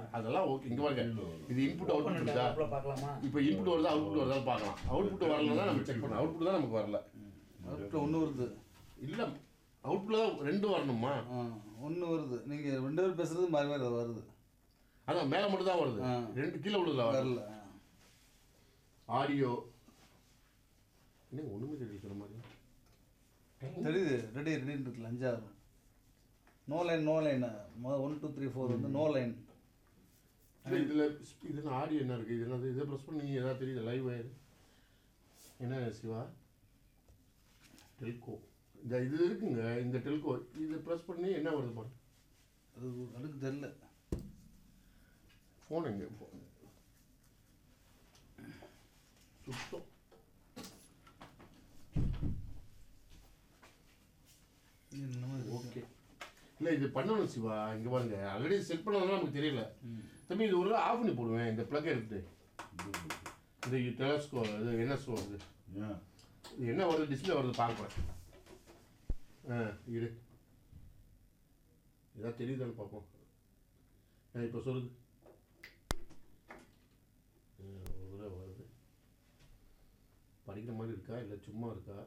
அதெல்லாம் ஓகே இங்க பாருங்க இது இன்புட் அவுட்புட் ஓப்பன் இருக்கா பார்க்கலாமா இப்போ இன்புட் வருதா அவுட்புட் வருதா பார்க்கலாம் அவுட்புட் வரலன்னா நம்ம செக் பண்ணலாம் அவுட்புட் தான் நமக்கு வரல அவுட்ல ஒன்று வருது இல்ல அவுட்புட்ல தான் ரெண்டும் வரணுமா ஆ ஒன்று வருது நீங்கள் ரெண்டு பேரும் பேசுறது மாறி மாறி வருது அதான் மேல மட்டும் தான் வருது ஆ. ரெண்டு கீழே உள்ளதுல வரல வரல ஆடியோ என்ன ஒண்ணுமே தெரியல மாதிரி தெரியுது ரெடி ரெடின்னு இருக்குல்ல அஞ்சாறு no line no line one two three four வந்து நோ லைன் இல்ல, இதுல இதுல ஆடியோ என்ன இருக்கு இது என்னது இதை ப்ரெஸ் பண்ணி ஏதாவது தெரியுது லைவ் வயர் என்ன சிவா டெல்கோ இந்த இது இருக்குங்க இந்த டெல்கோ இது ப்ரெஸ் பண்ணி என்ன வருது பாரு அது அதுக்கு தெரில ஃபோன் எங்க ஃபோன் சுத்தம் என்னமோ இது. ஓகே இல்லை இது பண்ணணும் சிவா இங்கே பாருங்க ஆல்ரெடி செட் பண்ணதுனால நமக்கு தெரியல தம்பி இது ஒரு ஆஃப் பண்ணி போடுவேன் இந்த ப்ளக் எடுத்து இந்த டெலஸ்கோ இது என்எஸ்ஓ இது ஏன் இது என்ன வருது டிஸ்பிளே வருது பார்க்குறேன் ஆ இரு ஏதாவது தெரியுதான்னு பார்ப்போம் ஆ இப்போ சொல்லுது ஆ, ஒரு தடவை வருது படிக்கிற மாதிரி இருக்கா இல்லை சும்மா இருக்கா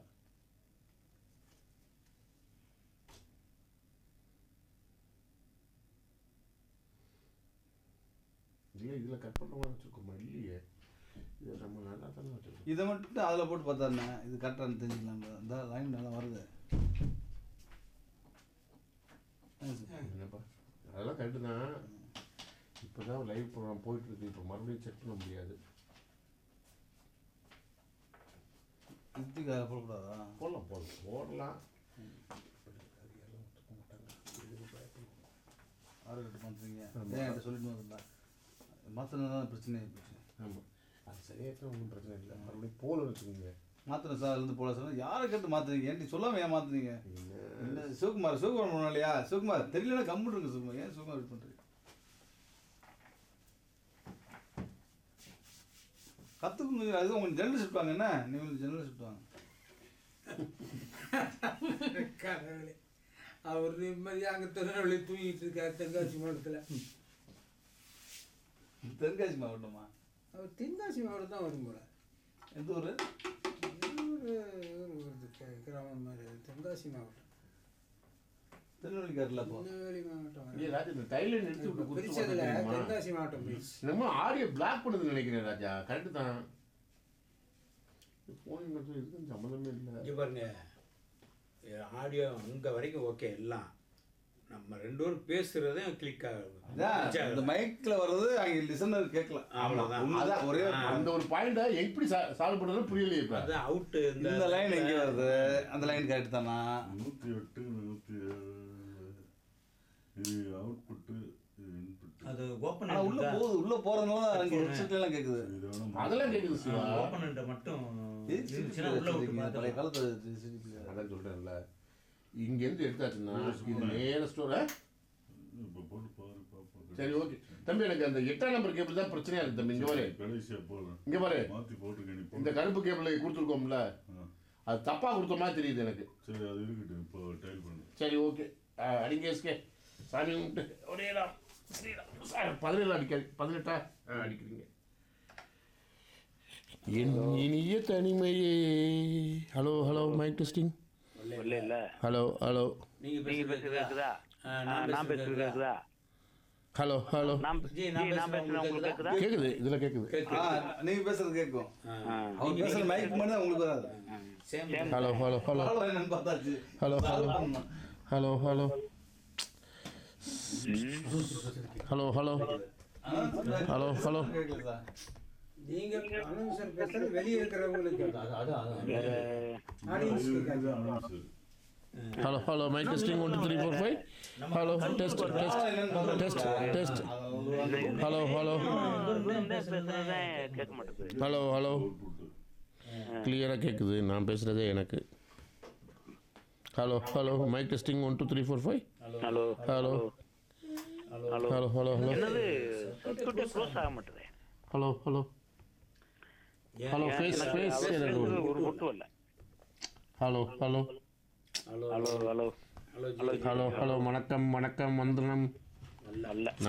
இல்லை இதில் கட் பண்ணுற மாதிரி வச்சுருக்கோமா இல்லையே இது நம்ம நல்லா தானே வச்சுருக்கோம் இதை மட்டும் அதில் போட்டு பார்த்தாருண்ணே இது கரெக்டானு தெரிஞ்சுக்கலாம் இந்த லைன் நல்லா வருது ஆ, சரி. என்னப்பா அதெல்லாம் கரெக்டு தான் இப்போ தான் லைவ் ப்ரோக்ராம் போயிட்டுருக்கு இப்போ மறுபடியும் செக் பண்ண முடியாது இதுக்கு அதில் போடக்கூடாதா போடலாம் போடலாம் போடலாம் ஆறு கட்டு பண்ணுறீங்க ஏன் என்கிட்ட சொல்லிட்டு வந்தா மாற்றினா தான் பிரச்சனை ஆகிப்போச்சு ஆமாம் அது சரியாக ஒன்றும் பிரச்சனை இல்லை மறுபடியும் போல வச்சுக்கோங்க மாத்திரம் சார் இருந்து போல சார் யாரை கேட்டு மாத்துறீங்க ஏன்டி சொல்லாம ஏன் மாத்துறீங்க என்ன என்ன சிவகுமார் சிவகுமார் பண்ணணும் இல்லையா சிவகுமார் தெரியலன்னா கம்முன்னு இருங்க சிவகுமார் ஏன் சிவகுமார் வெயிட் பண்ணுறீங்க கற்றுக்கணும் அது உங்க ஜெனரல் இருப்பாங்க என்ன நீங்கள் ஜெனரல் இருப்பாங்க கடவுளே அவர் நிம்மதியாக அங்கே திருநெல்வேலி தூங்கிட்டு இருக்கார் தென்காசி மாவட்டத்தில் தென்காசி மாவட்டமா அவர் தென்காசி மாவட்டம் தான் வரும் போல எந்த ஊர் ஒரு ஒரு வருது கே- கிராமம் மாதிரி அது தென்காசி மாவட்டம் திருநெல்வேலிக்காரில் அப்போ திருநெல்வேலி மாவட்டம் நீ வரும். ராஜா இந்த தைலண்ட் எடுத்து விட்டு இப்ப கொடுத்து பிரிச்சதுல பார்த்துருக்கீங்களா? தென்காசி மாவட்டம் பிரிச்சு நம்ம ஆடியோ பிளாக் பண்ணுதுன்னு நினைக்கிறேன் ராஜா கரெக்டு தான் ஃபோன் இதுக்கும் சம்மந்தமே இல்லை இங்கே பாருங்க ஆடியோ அங்கே வரைக்கும் ஓகே எல்லாம் நம்ம ரெண்டு பேரும் பேசுறதே கிளிக் அதான் இந்த ஆகும் மைக்ல வர்றது அங்க லிசனர் கேட்கல அவ்வளவுதான். உண்மைதான் ஒரே ஆ. அந்த ஒரு பாயிண்ட எப்படி சால்வ் பண்ணுறது புரியலையே இப்போ அது அவுட்டு இந்த லைன் எங்க வருது அந்த லைன் கரெக்ட் தானா நூற்றி எட்டு நூற்றி ஏழு இது அவுட்புட்டு இது இன்புட்டு அது ஓப்பன் ஆனா உள்ள போகுது உள்ள போறதுனால அங்க Headphone. ஹெட்செட்ல எல்லாம் கேக்குது இது வேணும் அதெல்லாம் கேட்குது சிவா ஓப்பன் மட்டும் எதுக்கு இருந்துச்சுன்னா உள்ள விட்டு வச்சிருக்கீங்க? பழைய பார்த்துக்கலாம். காலத்து CD player. அதான் சொல்கிறேன்ல இங்கேருந்து எடுத்தாச்சுன்னா இல்ல, இது சும்மா. நேர ஸ்டோரை இப்போ போட்டு பாரு பாப்போம் சரி ஓகே தம்பி எனக்கு அந்த எட்டாம் நம்பர் கேபிள் தான் பிரச்சனையா இருக்கு தம்பி இங்க பாரு கடைசியாக போடுறேன் இங்க பாரு மாற்றி போட்டுக்க நீ இந்த போடு. கருப்பு கேபிள் கொடுத்துருக்கோம்ல ஆ. அது தப்பா கொடுத்த மாதிரி தெரியுது எனக்கு சரி அது இருக்கட்டும் இப்போ டைல் பண்ணு சரி ஓகே அடிங்க எஸ்கே சாமி கும்பிட்டு ஒரேலாம் ஸ்ரீராம் பதினேழு அடிக்காது பதினெட்டா ஆ, அடிக்கிறீங்க என் இனிய தனிமையே ஹலோ ஹலோ மைக் டெஸ்டிங் இல்ல இல்ல ஹலோ ஹலோ நீங்க நீங்க பேசுறது பேசுறது கேக்குதா ஆ, ஆ, நான் நான் பேசுறது பேசுறது கேக்குதா ஹலோ ஹலோ நான் ஜி, ஜி, நான் நான் பேசுறது பேசுறது உங்களுக்கு கேக்குதா கேக்குது இதுல கேக்குது ஆ, கேட்குது நீங்க பேசுறது கேட்கும் ஆ. அவங்க பேசுற மைக் மட்டும் தான் உங்களுக்கு வராது same Same. Hello hello hello hello என்னன்னு பார்த்தாச்சு ஹலோ ஹலோ பண்ணணும். ஹலோ ஹலோ ஹலோ ஹலோ ஆ, ஹலோ, ஹலோ. கேட்கல சார் நீங்க அனௌன்சர் பேசுறது வெளியே இருக்கிறவங்களுக்கு வேற ஆடியன்ஸ் இது கேட்காது announcer. Hello hello mic testing one two three four five hello test test test test hello hello பேசுறதே கேட்க மாட்டேங்குது ஹலோ ஹலோ Output. கிளியராக கேட்குது நான் பேசுகிறதே எனக்கு hello hello mic testing one two three four five hello hello hello hello hello hello என்னது சர்க்யூட்டே க்ளோஸ் ஆக மாட்டேது hello hello hello phase phase அவர் எனக்கு பேசுறது ஒரு மட்டும் இல்ல hello hello hello hello hello hello hello hello வணக்கம் வணக்கம் வந்தனம் நல்ல